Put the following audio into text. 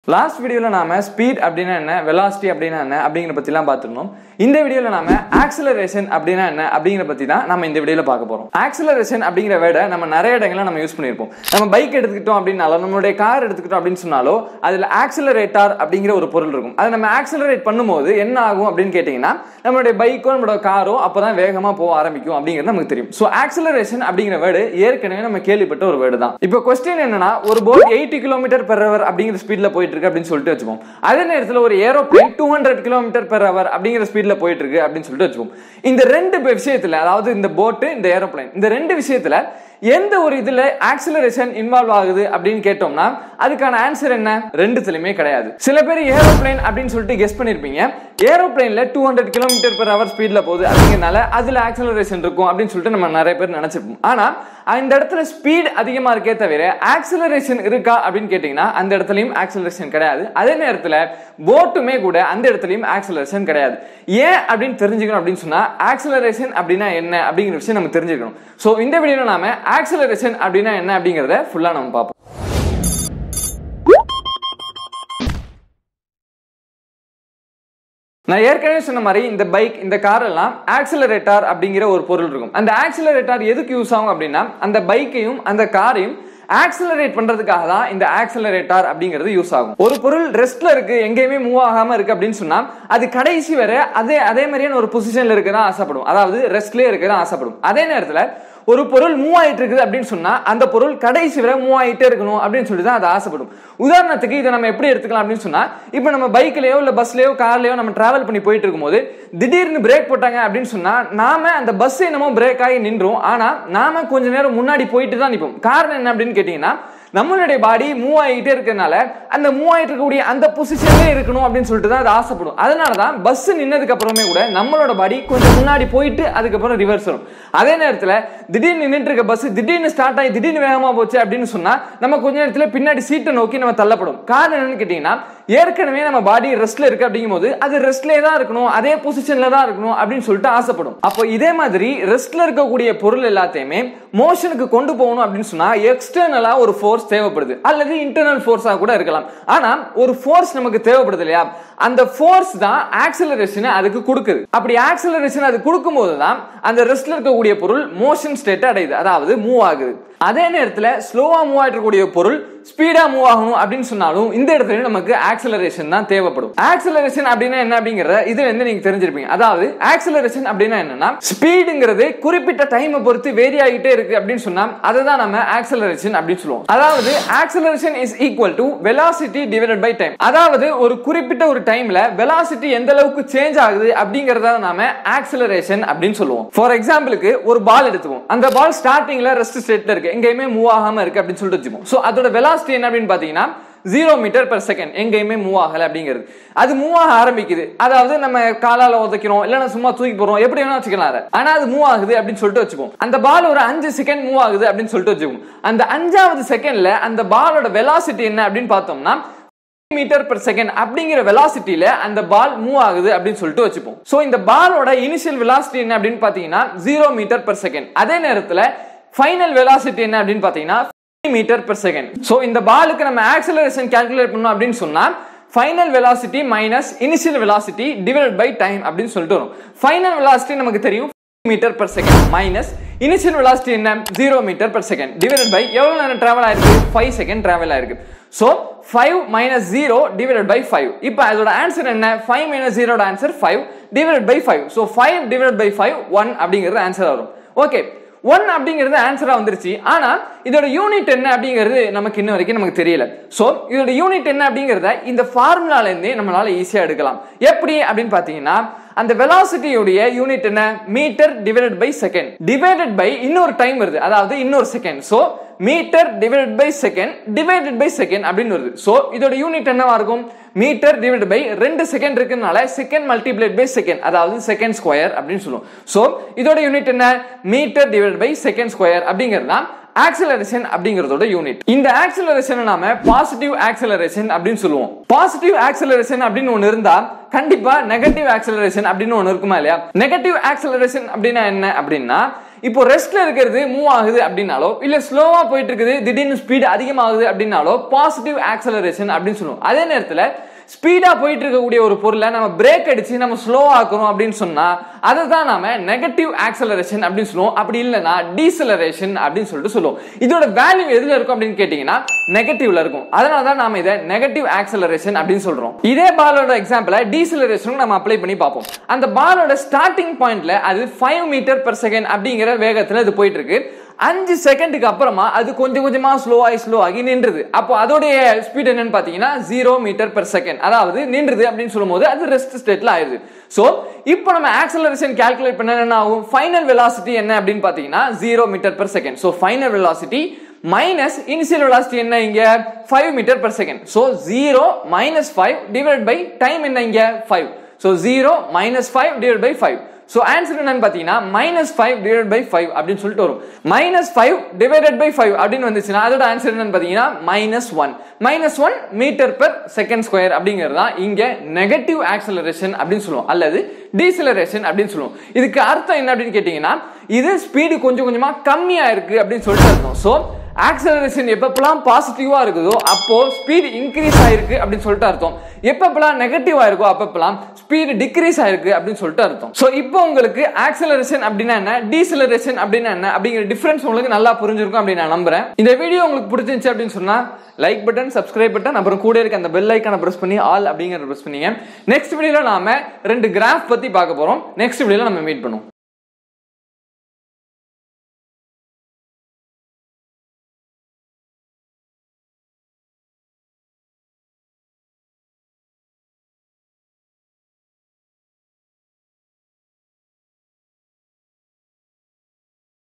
last வீடியோவில் நாம speed அப்படின்னா என்ன வெலாசிட்டி அப்படின்னா என்ன அப்படிங்கிற பற்றிலாம் பார்த்துருந்தோம் இந்த வீடியோவில் நாம ஆக்சலரேஷன் அப்படின்னா என்ன அப்படிங்கிற பற்றி தான் நம்ம இந்த வீடியோவில் பார்க்க போகிறோம் ஆக்சலரேஷன் அப்படிங்கிற வேர்டை நம்ம நிறைய இடங்களில் நம்ம யூஸ் பண்ணியிருப்போம் நம்ம பைக் எடுத்துக்கிட்டோம் அப்படின்னாலோ நம்மளுடைய கார் எடுத்துக்கிட்டோம் அப்படின்னு சொன்னாலோ அதில் ஆக்சலரேட்டார் அப்படிங்கிற ஒரு பொருள் இருக்கும் அதை நம்ம ஆக்சலரேட் பண்ணும்போது என்ன ஆகும் அப்படின்னு கேட்டிங்கன்னா நம்மளுடைய பைக்கோ நம்மளோட காரோ அப்போ தான் வேகமாக போக ஆரம்பிக்கும் அப்படிங்கிறது நமக்கு தெரியும் ஸோ ஆக்சலரேஷன் அப்படிங்கிற வேர்டு ஏற்கனவே நம்ம கேள்விப்பட்ட ஒரு வேர்டு தான் இப்போ கொஸ்டின் என்னன்னா ஒரு boat eighty kilometre per hour அப்படிங்கிற ஸ்பீட்ல போயிட்டு இருக்கு அப்படின்னு சொல்லிட்டு வச்சுப்போம் அதே நேரத்தில் ஒரு aeroplane two hundred kilometre per hour அப்படிங்கிற ஸ்பீட்ல போயிட்டு இருக்கு அப்படின்னு சொல்லிட்டு வச்சுப்போம் இந்த ரெண்டு விஷயத்துல அதாவது இந்த போட்டு இந்த ஏரோப்ளேன் இந்த ரெண்டு விஷயத்துல எந்த ஒரு இதுல ஆக்சிலரேஷன் இன்வால்வ் ஆகுது அப்படின்னு கேட்டோம்னா அதுக்கான ஆன்சர் என்ன ரெண்டுத்துலயுமே கிடையாது சில பேர் ஏரோப்ளேன் அப்படின்னு சொல்லிட்டு கெஸ் பண்ணிருப்பீங்க ஏரோப்ளேன்ல two hundred kilometre per hour ஸ்பீட்ல போகுது அப்படிங்கிறனால அதுல ஆக்சிலரேஷன் இருக்கும் அப்படின்னு சொல்லிட்டு நம்ம நிறைய பேர் நினைச்சிருப்போம் ஆனா அந்த இடத்துல ஸ்பீட் அதிகமா இருக்கே தவிர ஆக்சிலரேஷன் இருக்கா அப்படின்னு கேட்டீங்கன்னா அந்த இடத்துலயும் ஆக்சிலரேஷன் கிடையாது அதே நேரத்துல போட்டுமே கூட அந்த இடத்துலயும் ஆக்சிலரேஷன் கிடையாது ஏன் அப்படின்னு தெரிஞ்சுக்கணும் அப்படின்னு சொன்னா ஆக்சிலரேஷன் அப்படின்னா என்ன அப்படிங்கிற விஷயம் நம்ம தெரிஞ்சுக்கணும் ஸோ இந்த வீடியோல நாம ஆக்சிலரேஷன் அப்படின்னா என்ன அப்படிங்கறத ஃபுல்லா நம்ம பார்ப்போம் நான் ஏற்கனவே சொன்ன மாதிரி இந்த பைக் இந்த கார் எல்லாம் ஆக்சிலரேட்டார் அப்படிங்கிற ஒரு பொருள் இருக்கும் அந்த ஆக்சிலரேட்டார் எதுக்கு யூஸ் ஆகும் அப்படின்னா அந்த பைக்கையும் அந்த காரையும் ஆக்சிலரேட் பண்றதுக்காக தான் இந்த ஆக்சிலரேட்டார் அப்படிங்கிறது யூஸ் ஆகும் ஒரு பொருள் ரெஸ்ட்ல இருக்கு எங்கேயுமே மூவ் ஆகாம இருக்கு அப்படின்னு சொன்னா அது கடைசி வரை அதே அதே மாதிரியான ஒரு பொசிஷன்ல இருக்க தான் ஆசைப்படும் அதாவது ரெஸ்ட்லயே இருக்க தான் ஆசைப்படும் அதே நேரத்துல ஒரு பொருள் மூவ் ஆயிட்டு இருக்குது அப்படின்னு சொன்னா அந்த பொருள் கடைசி வரை மூவ் ஆயிட்டே இருக்கணும் அப்படின்னு சொல்லி தான் அது ஆசைப்படும் உதாரணத்துக்கு இதை நம்ம எப்படி எடுத்துக்கலாம் அப்படின்னு சொன்னா இப்போ நம்ம பைக்லயோ இல்ல பஸ்லயோ கார்லயோ நம்ம டிராவல் பண்ணி போயிட்டு இருக்கும்போது திடீர்னு பிரேக் போட்டாங்க அப்படின்னு சொன்னா நாம அந்த பஸ் என்னமோ பிரேக் ஆகி நின்றோம் ஆனா நாம கொஞ்ச நேரம் முன்னாடி போயிட்டு தான் நிற்போம் காரணம் என்ன அப்படின்னு கேட்டீங்கன்னா நம்மளுடைய பாடி மூவ் ஆகிட்டே இருக்கிறதுனால அந்த மூவ் ஆகிட்டு இருக்கக்கூடிய அந்த பொசிஷன்ல இருக்கணும் அப்படின்னு சொல்லிட்டு தான் அது ஆசைப்படும் அதனால தான் பஸ் நின்னதுக்கு அப்புறமே கூட நம்மளோட பாடி கொஞ்சம் முன்னாடி போயிட்டு அதுக்கப்புறம் ரிவர்ஸ் வரும் அதே நேரத்தில் திடீர்னு நின்றுட்டு இருக்க பஸ் திடீர்னு ஸ்டார்ட் ஆகி திடீர்னு வேகமா போச்சு அப்படின்னு சொன்னா நம்ம கொஞ்ச நேரத்துல பின்னாடி சீட்டை நோக்கி நம்ம தள்ளப்படும் காரணம் என்னன்னு கேட்டீங்கன்னா ஏற்கனவே நம்ம பாடி ரெஸ்ட்ல இருக்கு அப்படிங்கும் போது அது ரெஸ்ட்லே தான் இருக்கணும் அதே பொசிஷன்ல தான் இருக்கணும் அப்படின்னு சொல்லிட்டு ஆசைப்படும் அப்போ இதே மாதிரி ரெஸ்ட்ல இருக்கக்கூடிய பொருள் எல்லாத்தையுமே மோஷனுக்கு கொண்டு போகணும் அப்படின்னு சொன்னா எக்ஸ்டர்னலா ஒரு ஃபோர்ஸ் தேவைப்படுது அல்லது இன்டர்னல் ஃபோர்ஸா கூட இருக்கலாம் ஆனா ஒரு ஃபோர்ஸ் நமக்கு தேவைப்படுது இல்லையா அந்த ஃபோர்ஸ் தான் ஆக்சிலரேஷன் அதுக்கு கொடுக்குது அப்படி ஆக்சிலரேஷன் அது கொடுக்கும் போது தான் அந்த ரெஸ்ட்ல இருக்கக்கூடிய பொருள் மோஷன் ஸ்டேட் அடையுது அதாவது மூவ் ஆகுது அதே நேரத்தில் ஸ்லோவா மூவ் ஆகிட்டு இருக்கக்கூடிய பொருள் ஸ்பீடா மூவ் ஆகணும் அப்படின்னு சொன்னாலும் இந்த இடத்துல நமக்கு ஆக்சிலரேஷன் தான் தேவைப்படும் ஆக்சிலரேஷன் அப்படின்னா என்ன அப்படிங்கறத இதுல இருந்து நீங்க தெரிஞ்சிருப்பீங்க அதாவது ஆக்சிலரேஷன் அப்படின்னா என்னன்னா ஸ்பீடுங்கிறது குறிப்பிட்ட டைமை பொறுத்து வேரி ஆகிட்டே இருக்கு அப்படின்னு சொன்னா அதை தான் நம்ம ஆக்சிலரேஷன் அப்படின்னு சொல்லுவோம் அதாவது acceleration is equal to velocity divided by time அதாவது ஒரு குறிப்பிட்ட ஒரு டைம்ல வெலாசிட்டி எந்த அளவுக்கு சேஞ்ச் ஆகுது அப்படிங்கறத நாம ஆக்சிலரேஷன் அப்படின்னு சொல்லுவோம் ஃபார் எக்ஸாம்பிளுக்கு ஒரு பால் எடுத்துவோம் அந்த பால் ஸ்டார்டிங்ல ரெஸ்ட் ஸ்டேட்ல இருக்கு எங்கேயுமே மூவ் ஆகாம இருக்கு அப்படின்னு சொல்லிட்டு வச்சுப்போம் ஸோ அதோட வெலாசிட்டி என்ன அப்படின்னு பாத்தீங்கன்னா ஜீரோ மீட்டர் பெர் செகண்ட் எங்கேயுமே மூவ் ஆகல அப்படிங்கிறது அது மூவ் ஆக ஆரம்பிக்குது அதாவது நம்ம காலால உதைக்கிறோம் இல்லைன்னா சும்மா தூக்கி போறோம் எப்படி வேணா வச்சுக்கலாம் அதை ஆனா அது மூவ் ஆகுது அப்படின்னு சொல்லிட்டு வச்சுப்போம் அந்த பால் ஒரு அஞ்சு செகண்ட் மூவ் ஆகுது அப்படின்னு சொல்லிட்டு வச்சுப்போம் அந்த அஞ்சாவது செகண்ட்ல அந்த பாலோட வெலாசிட்டி என்ன அப்படின்னு பார்த்தோம்னா மீட்டர் பெர் செகண்ட் அப்படிங்கிற வெலாசிட்டியில அந்த பால் மூவ் ஆகுது அப்படின்னு சொல்லிட்டு வச்சுப்போம் சோ இந்த பாலோட இனிஷியல் வெலாசிட்டி என்ன அப்படின்னு பாத்தீங்கன்னா ஜீரோ மீட்டர் பெர் செகண்ட் அதே நேரத்துல ஃபைனல் வெலாசிட்டி என்ன அப்படின்னு பாத்தீங்கன்னா மீட்டர் பெர் செகண்ட் சோ இந்த பாலுக்கு நம்ம ஆக்சலரேஷன் கால்குலேட் பண்ணோம் அப்படின்னு சொன்னா final velocity minus initial velocity divide by time அப்படின்னு சொல்லிட்டு வரும் ஃபைனல் வெலாசிட்டி நமக்கு தெரியும் metre per second minus initial velocity என்ன zero metre per second divide by எவ்வளவு நேரம் டிராவல் ஆயிருக்கு ஃபைவ் செகண்ட் டிராவல் ஆயிருக்கு so five minus zero divide by five இப்போ அதோட ஆன்சர் என்ன ஃபைவ் மைனஸ் ஜீரோட answer five divide by five so five divide by five one அப்படிங்கிறது answer வரும் ஓகே ஒன் அப்படிங்கிறது ஆன்சரா வந்துருச்சு ஆனா இதோட யூனிட் என்ன அப்படிங்கிறது நமக்கு இன்ன வரைக்கும் நமக்கு தெரியல சோ இதோட யூனிட் என்ன அப்படிங்கறத இந்த ஃபார்முலால இருந்தே நம்மளால ஈஸியா எடுக்கலாம் எப்படி அப்படின்னு பாத்தீங்கன்னா அந்த வெலாசிட்டியுடைய யூனிட் என்ன metre divided by second divided by இன்னொரு டைம் வருது அதாவது இன்னொரு second so metre divided by second divided by second அப்படின்னு வருது சோ இதோட யூனிட் என்னவா இருக்கும் மீட்டர் டிவைட் பை ரெண்டு செகண்ட் இருக்குனால செகண்ட் மல்டிப்ளைட் பை செகண்ட் அதாவது செகண்ட் ஸ்கொயர் அப்படின்னு சொல்லுவோம் சோ இதோட யூனிட் என்ன metre divide by second square அப்படிங்கிறது தான் ஆக்சிலரேஷன் அப்படிங்கறதோட யூனிட் இந்த ஆக்சிலரேஷன் நாம பாசிட்டிவ் ஆக்சிலரேஷன் அப்படின்னு சொல்லுவோம் பாசிட்டிவ் ஆக்சிலரேஷன் அப்படின்னு ஒன்னு இருந்தா கண்டிப்பா நெகட்டிவ் ஆக்சிலரேஷன் அப்படின்னு ஒன்னு இருக்குமா இல்லையா நெகட்டிவ் ஆக்சிலரேஷன் அப்படின்னா என்ன அப்படின்னா இப்போ ரெஸ்ட்ல இருக்கிறது மூவ் ஆகுது அப்படின்னாலோ இல்ல ஸ்லோவா போயிட்டு இருக்குது திடீர்னு ஸ்பீடு அதிகமாகுது அப்படின்னாலோ பாசிட்டிவ் ஆக்சலரேஷன் அப்படின்னு சொல்லுவோம் அதே நேரத்துல ஸ்பீடா போயிட்டு இருக்கக்கூடிய ஒரு பொருளை நம்ம பிரேக் அடிச்சு நம்ம ஸ்லோ ஆக்குறோம் அப்படின்னு சொன்னா அதை தான் நாம நெகட்டிவ் ஆக்சலரேஷன் அப்படின்னு சொல்லுவோம் அப்படி இல்லைன்னா டீசலரேஷன் அப்படின்னு சொல்லிட்டு சொல்லுவோம் இதோட வேல்யூ எதுல இருக்கும் அப்படின்னு கேட்டீங்கன்னா நெகட்டிவ்ல இருக்கும் அதனால தான் நாம இதை நெகட்டிவ் ஆக்சலரேஷன் அப்படின்னு சொல்றோம் இதே பாலோட எக்ஸாம்பிள டீசலரேஷன் நம்ம அப்ளை பண்ணி பார்ப்போம் அந்த பாலோட ஸ்டார்டிங் பாயிண்ட்ல அது ஃபைவ் மீட்டர் பெர் செகண்ட் அப்படிங்கிற வேகத்துல இது போயிட்டு இருக்கு அஞ்சு செகண்டுக்கு அப்புறமா அது கொஞ்சம் கொஞ்சமா ஸ்லோ ஆகி ஸ்லோ ஆகி நின்றுது அப்போ அதோடைய ஸ்பீட் என்னன்னு பாத்தீங்கன்னா ஜீரோ மீட்டர் பெர் செகண்ட் அதாவது நின்றுது அப்படின்னு சொல்லும்போது அது ரெஸ்ட் ஸ்டேட்ல ஆயிருது சோ இப்போ நம்ம ஆக்சலரேஷன் கால்குலேட் பண்ண என்ன ஆகும் ஃபைனல் வெலாசிட்டி என்ன அப்படின்னு பாத்தீங்கன்னா zero metre per second so final velocity minus initial velocity என்ன இங்க five metre per second so zero minus five divide by time என்ன இங்க five so zero minus five divide by five so answer என்னன்னு பார்த்தீங்கன்னா minus five divide by five அப்படின்னு சொல்லிட்டு வரும் minus five divided by five அப்படின்னு வந்துச்சுன்னா அதோட ஆன்சர் என்னன்னு பார்த்தீங்கன்னா minus one minus one metre per second square அப்படிங்கிறது தான் இங்கே நெகட்டிவ் ஆக்சலரேஷன் அப்படின்னு சொல்லுவோம் அல்லது டீசலரேஷன் அப்படின்னு சொல்லுவோம் இதுக்கு அர்த்தம் என்ன அப்படின்னு கேட்டிங்கன்னா இது ஸ்பீடு கொஞ்சம் கொஞ்சமாக கம்மியாக இருக்கு அப்படின்னு சொல்லிட்டு அர்த்தம் ஸோ ஆக்சலரேஷன் எப்பப்பெல்லாம் பாசிட்டிவா இருக்குதோ அப்போ ஸ்பீடு இன்க்ரீஸ் ஆயிருக்கு அப்படின்னு சொல்லிட்டு அர்த்தம் எப்பப்பெல்லாம் நெகட்டிவா இருக்கோ அப்பப்பெல்லாம் ஸ்பீடு டிக்ரீஸ் ஆயிருக்கு அப்படின்னு சொல்லிட்டு அர்த்தம் ஸோ இப்போ உங்களுக்கு ஆக்சலரேஷன் அப்படின்னா என்ன டீசலரேஷன் அப்படின்னா என்ன அப்படிங்கிற டிஃபரன்ஸ் உங்களுக்கு நல்லா புரிஞ்சிருக்கும் அப்படின்னு நான் நம்புறேன் இந்த வீடியோ உங்களுக்கு பிடிச்சிருந்துச்சு அப்படின்னு சொன்னா லைக் பட்டன் சப்ஸ்கிரைப் பட்டன் அப்புறம் கூட இருக்க அந்த பெல் ஐக்கான பிரஸ் பண்ணி ஆல் அப்படிங்கிறத பிரஸ் பண்ணீங்க நெக்ஸ்ட் வீடியோல நாம ரெண்டு கிராஃப் பத்தி பார்க்க போறோம் நெக்ஸ்ட் வீடியோல நம்ம மீட் பண்ணுவோம்